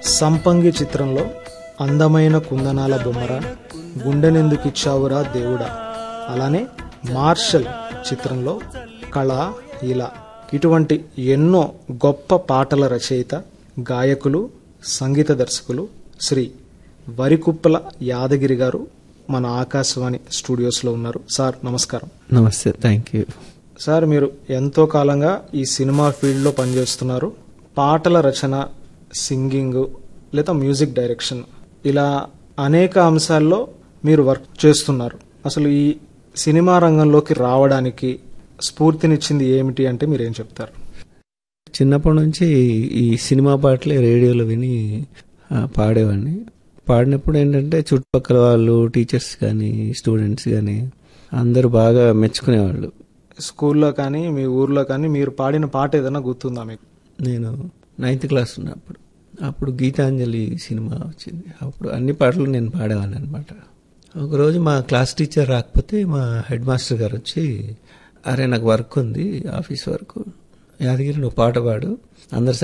సంపంగి చిత్రంలో అందమైన కుందనాల బొమ్మరా గుండెనెందుకిచ్చావురా దేవుడా అలానే మార్షల్ చిత్రంలో కళ ఇలా ఇటువంటి ఎన్నో గొప్ప పాటల రచయిత గాయకులు సంగీత దర్శకులు శ్రీ వరికుప్పల యాదగిరి గారు మన ఆకాశవాణి స్టూడియోస్లో ఉన్నారు సార్ నమస్కారం నమస్తే థ్యాంక్ యూ సార్ మీరు ఎంతో కాలంగా ఈ సినిమా ఫీల్డ్లో పనిచేస్తున్నారు పాటల రచన సింగింగ్ లేదా మ్యూజిక్ డైరెక్షన్ ఇలా అనేక అంశాల్లో మీరు వర్క్ చేస్తున్నారు అసలు ఈ సినిమా రంగంలోకి రావడానికి స్ఫూర్తినిచ్చింది ఏమిటి అంటే మీరేం చెప్తారు చిన్నప్పటి నుంచి ఈ సినిమా పాటలే రేడియోలో విని ఆ, పాడేవాడిని పాడినప్పుడు ఏంటంటే చుట్టుపక్కల వాళ్ళు టీచర్స్ కానీ స్టూడెంట్స్ కానీ అందరూ బాగా మెచ్చుకునేవాళ్ళు స్కూల్లో కానీ మీ ఊర్లో కానీ మీరు పాడిన పాట ఏదైనా గుర్తుందా మీకు నేను నైన్త్ క్లాస్ ఉన్నప్పుడు అప్పుడు గీతాంజలి సినిమా వచ్చింది అప్పుడు అన్ని పాటలు నేను పాడేవాడిని అనమాట ఒకరోజు మా క్లాస్ టీచర్ రాకపోతే మా హెడ్ మాస్టర్ గారు వచ్చి అరే నాకు వర్క్ ఉంది ఆఫీస్ వర్క్ యాదగిరి నువ్వు పాట పాడు అందరు